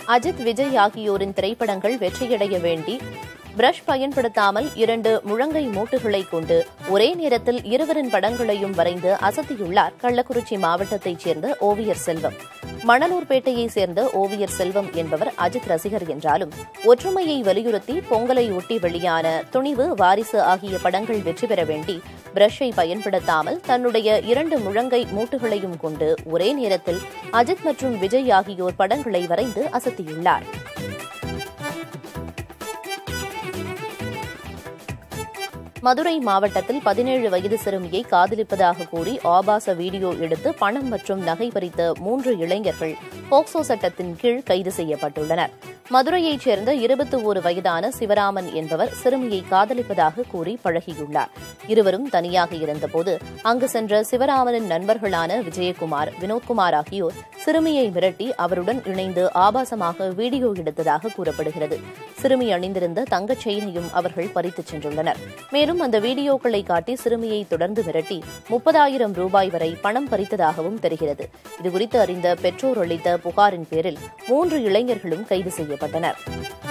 அஜித் விஜய் ஆகியோரின் திரைப்படங்கள் வெற்றியடைய வேண்டி பிரஷ் பயன்படுத்தாமல் இரண்டு முழங்கை மூட்டுகளை கொண்டு ஒரே நேரத்தில் இருவரின் படங்களையும் வரைந்து அசத்தியுள்ளார் கள்ளக்குறிச்சி மாவட்டத்தைச் சேர்ந்த ஓவியர் செல்வம் மணலூர்பேட்டையைச் சேர்ந்த ஓவியர் செல்வம் என்பவர் அஜித் ரசிகர் என்றாலும் ஒற்றுமையை வலியுறுத்தி பொங்கலை ஒட்டி வெளியான துணிவு வாரிசு ஆகிய படங்கள் வெற்றி பெற வேண்டி பிரஷை பயன்படுத்தாமல் தன்னுடைய இரண்டு முழங்கை மூட்டுகளையும் கொண்டு ஒரே நேரத்தில் அஜித் மற்றும் விஜய் ஆகியோர் படங்களை வரைந்து அசத்தியுள்ளார் மதுரை மாவட்டத்தில் பதினேழு வயது சிறுமியை காதலிப்பதாக கூறி ஆபாச வீடியோ எடுத்து பணம் மற்றும் நகை பறித்த மூன்று இளைஞர்கள் போக்சோ சட்டத்தின் கீழ் கைது செய்யப்பட்டுள்ளனர் மதுரையைச் சேர்ந்த இருபத்தி ஒரு வயதான சிவராமன் என்பவர் சிறுமியை காதலிப்பதாக கூறி பழகியுள்ளார் இருவரும் தனியாக இருந்தபோது அங்கு சென்ற சிவராமனின் நண்பர்களான விஜயகுமார் வினோத்குமார் ஆகியோர் சிறுமியை மிரட்டி அவருடன் இணைந்து ஆபாசமாக வீடியோ எடுத்ததாக கூறப்படுகிறது சிறுமி அணிந்திருந்த தங்கச் செயினையும் அவர்கள் பறித்துச் சென்றுள்ளனர் மேலும் அந்த வீடியோக்களை காட்டி சிறுமியை தொடர்ந்து மிரட்டி முப்பதாயிரம் ரூபாய் வரை பணம் பறித்ததாகவும் தெரிகிறது இதுகுறித்து அறிந்த பெற்றோர் அளித்த புகாரின் பேரில் மூன்று இளைஞர்களும் கைது செய்யப்பட்டனர்